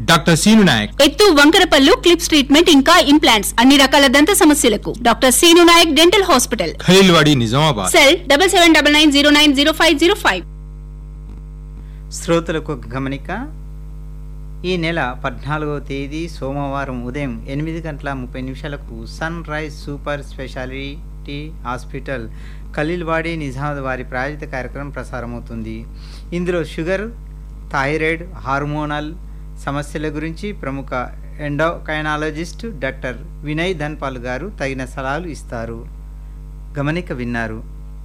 doctor Seenu Nayak ఎత్తు వంకరపల్లు clips treatment ఇంకా ఇంప్లాంట్స్ అన్ని రకాల దంత సమస్యలకు doctor Seenu Nayak dental hospital Khaleelwadi Nizamabad cell double seven double nine zero nine zero five zero five శ్రోతలకు ఒక గమనిక ఈ నెల పద్నాలుగవ తేదీ సోమవారం ఉదయం ఎనిమిది గంటల ముప్పై నిమిషాలకు Sunrise super speciality hospital Khaleelwadi Nizamabad వారి ప్రాయోజిత కార్యక్రమం ప్రసారమవుతుంది ఇందులో షుగర్ థైరాయిడ్ హార్మోనల్ సమస్యల గురించి ప్రముఖ ఎండోకైనాలజిస్ట్ డాక్టర్ వినయ్ ధన్పాల్ గారు తగిన సలహాలు ఇస్తారు గమనిక విన్నారు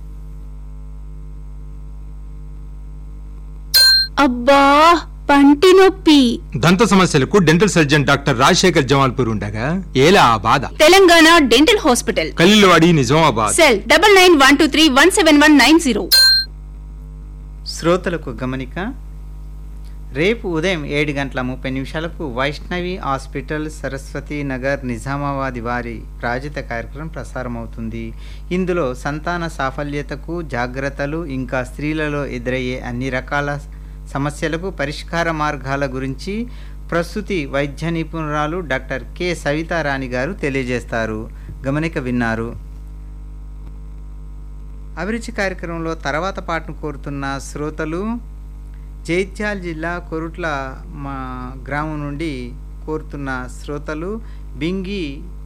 అబ్బా పంటి నొప్పి దంత సమస్యలకు dental surgeon doctor Rajasekhar Jamalpur ఉండగా ఏలా ఆ బాధ Telangana dental hospital Khaleelwadi Nizamabad cell double nine one two three one seven one nine zero శ్రోతలకు గమనిక రేపు ఉదయం ఏడు గంటల ముప్పై నిమిషాలకు వైష్ణవి హాస్పిటల్ సరస్వతి నగర్ నిజామాబాద్ వారి ప్రాజిత కార్యక్రమం ప్రసారమవుతుంది ఇందులో సంతాన సాఫల్యతకు జాగ్రత్తలు ఇంకా స్త్రీలలో ఎదురయ్యే అన్ని రకాల సమస్యలకు పరిష్కార మార్గాల గురించి ప్రస్తుతి వైద్య నిపుణురాలు డాక్టర్ కె సవితారాణి గారు తెలియజేస్తారు గమనిక విన్నారు అభిరుచి కార్యక్రమంలో తర్వాత పాటను కోరుతున్న శ్రోతలు జైత్యాల జిల్లా కొరుట్ల మా గ్రామం నుండి కోరుతున్న శ్రోతలు బింగి